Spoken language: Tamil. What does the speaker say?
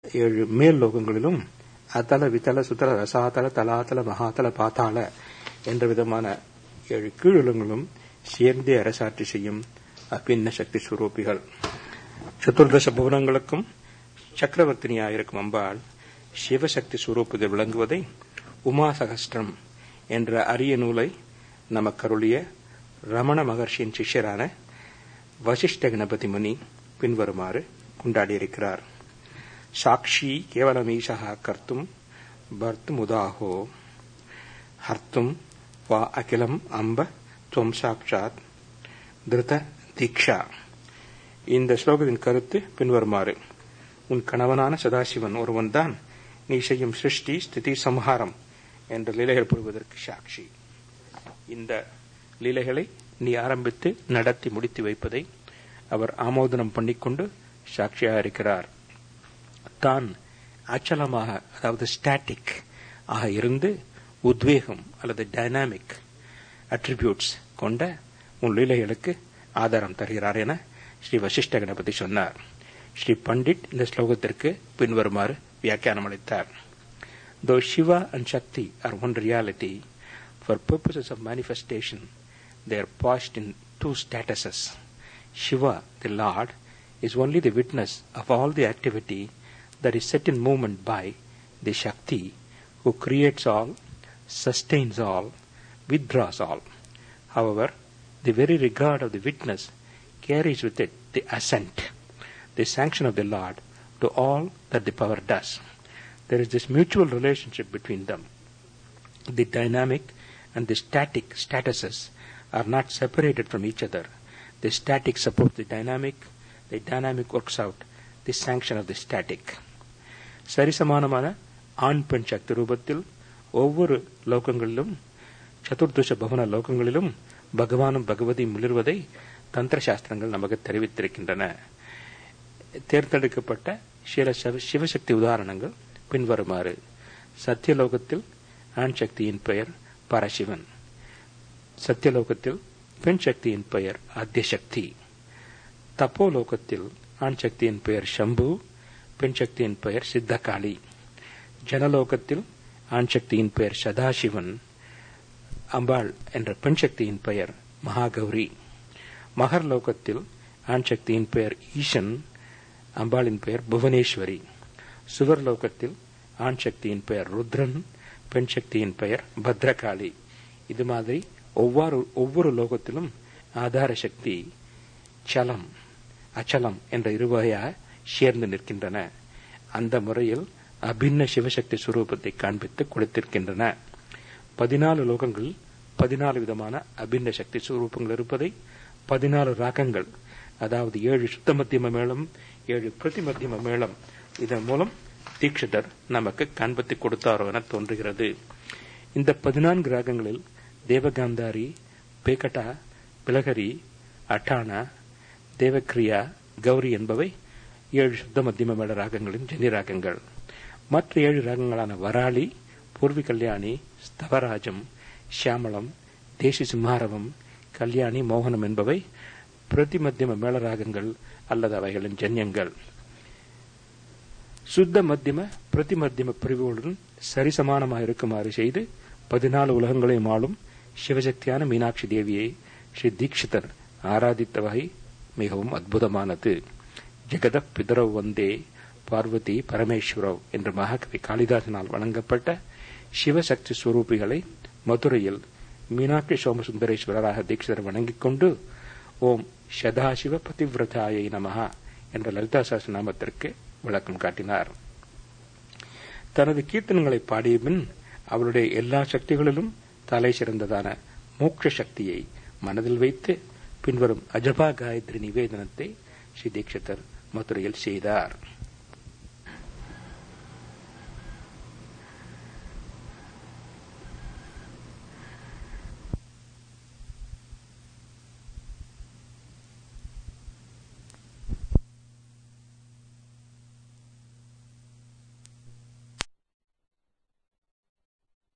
ஏழு மேல் லோகங்களிலும் அதல விதல சுதல ரசாதல தலாதல மகாதல பாத்தாள என்ற விதமான ஏழு கீழுலங்களும் சேர்ந்தே அரசாட்சி செய்யும் அபின்ன சக்தி சுரூபிகள் சதுர்தச புவனங்களுக்கும் சக்கரவர்த்தினியாயிருக்கும் அம்பாள் சிவசக்தி சுரூபத்தில் விளங்குவதை உமா சகஸ்திரம் என்ற அரிய நூலை நமக்கருளிய ரமண மகர்ஷியின் சிஷ்யரான வசிஷ்ட கணபதி முனி பின்வருமாறு கொண்டாடியிருக்கிறார் சாட்சி கேவலமீஷா கர்த்தும் பர்த்துமுதாஹோ ஹர்த்தும் வா அகிலம் அம்ப துவம் சாட்சாத் திருத தீக்ஷா இந்த ஸ்லோகத்தின் கருத்து பின்வருமாறு உன் கணவனான சதாசிவன் ஒருவன்தான் நீ செய்யும் சிருஷ்டி ஸ்திதி சம்ஹாரம் என்ற லீலைகள் புரிவதற்கு சாட்சி இந்த லீலைகளை நீ ஆரம்பித்து நடத்தி முடித்து வைப்பதை அவர் ஆமோதனம் பண்ணிக்கொண்டு சாட்சியாக இருக்கிறார் தான் அச்சலமாக அதாவது ஸ்டாட்டிக் ஆக இருந்து உத்வேகம் அல்லது டைனாமிக் அட்ரிபியூட்ஸ் கொண்ட உன் லீலைகளுக்கு ஆதாரம் தருகிறார் என ஸ்ரீ வசிஷ்ட கணபதி சொன்னார் ஸ்ரீ பண்டிட் இந்த ஸ்லோகத்திற்கு பின்வருமாறு வியாக்கியானம் அளித்தார் Though Shiva and Shakti are one reality, for purposes of manifestation, they are poised in two statuses. Shiva, the Lord, is only the witness of all the activity that is set in movement by the Shakti, who creates all, sustains all, withdraws all. However, the very regard of the witness carries with it the assent, the sanction of the Lord to all that the power does. There is this mutual relationship between them. The dynamic and the static statuses are not separated from each other. The static supports the dynamic, the dynamic works out the sanction of the static. சரிசமானமான ஆண் பெண் சக்தி ரூபத்தில் ஒவ்வொரு லோகங்களிலும் சதுர்துஷ பவன லோகங்களிலும் பகவானும் பகவதியும் மிளர்வதை தந்திர சாஸ்திரங்கள் நமக்கு தெரிவித்திருக்கின்றன தேர்ந்தெடுக்கப்பட்ட சில சிவசக்தி உதாரணங்கள் பின்வருமாறு சத்தியலோகத்தில் ஆண் சக்தியின் பெயர் பரசிவன் சத்தியலோகத்தில் பெண் சக்தியின் பெயர் ஆத்தியசக்தி தப்போலோகத்தில் ஆண் சக்தியின் பெயர் சம்பு பெண் சக்தியின் பெயர் சித்தகாளி ஜனலோகத்தில் ஆண் சக்தியின் பெயர் சதாசிவன் அம்பாள் என்ற பெண் சக்தியின் பெயர் மகாகௌரி மகர் லோகத்தில் ஆண் சக்தியின் பெயர் ஈசன் அம்பாளின் பெயர் புவனேஸ்வரி சுவர் லோகத்தில் ஆண் சக்தியின் பெயர் ருத்ரன் பெண் சக்தியின் பெயர் பத்ரகாளி இது மாதிரி ஒவ்வொரு ஒவ்வொரு லோகத்திலும் ஆதார சக்தி சலம் அச்சலம் என்ற இருவகையாக சேர்ந்து நிற்கின்றன அந்த முறையில் அபின்ன சிவசக்தி சுரூபத்தை காண்பித்து கொடுத்திருக்கின்றன பதினாலு லோகங்கள் பதினாலு விதமான அபின்ன சக்தி சுரூபங்கள் இருப்பதை பதினாலு ராகங்கள் அதாவது ஏழு சுத்த மத்தியம மேளம் ஏழு பிரதி மத்தியம மேளம் இதன் மூலம் தீட்சிதர் நமக்கு காண்பித்து கொடுத்தாரோ என தோன்றுகிறது இந்த பதினான்கு ராகங்களில் தேவகாந்தாரி பேகட்டா பிலகரி அட்டானா தேவக்ரியா கௌரி என்பவை ஏழு சுத்த மத்தியம மேள ராகங்களின் ஜனி ராகங்கள் மற்ற ஏழு ராகங்களான வராளி பூர்வி கல்யாணி ஸ்தவராஜம் ஷியாமளம் தேசி சிம்ஹாரவம் கல்யாணி மோகனம் என்பவை பிரதி மத்தியம மேளராகங்கள் அல்லது அவைகளின் ஜன்யங்கள் சுத்த மத்தியம பிரதி மத்தியம பிரிவுகளுடன் சரிசமானமாக இருக்குமாறு செய்து பதினாலு உலகங்களையும் ஆளும் சிவசக்தியான மீனாட்சி தேவியை ஸ்ரீ தீட்சிதர் ஆராதித்த வகை மிகவும் அற்புதமானது ஜெகத பிதரவ் வந்தே பார்வதி பரமேஸ்வரவ் என்ற மகாகவி காளிதாசனால் வழங்கப்பட்ட சிவசக்தி சுரூபிகளை மதுரையில் மீனாட்சி சோமசுந்தரேஸ்வரராக தீட்சிதர் வணங்கிக் கொண்டு ஓம் சதாசிவ பதிவிரதாயை நமஹா என்ற லலிதா சாஸ்திர நாமத்திற்கு விளக்கம் காட்டினார் தனது கீர்த்தனங்களை பாடிய பின் அவருடைய எல்லா சக்திகளிலும் தலை சிறந்ததான மோட்ச சக்தியை மனதில் வைத்து பின்வரும் அஜபா காயத்ரி நிவேதனத்தை ஸ்ரீ தீட்சிதர் மதுரையில் செய்தார்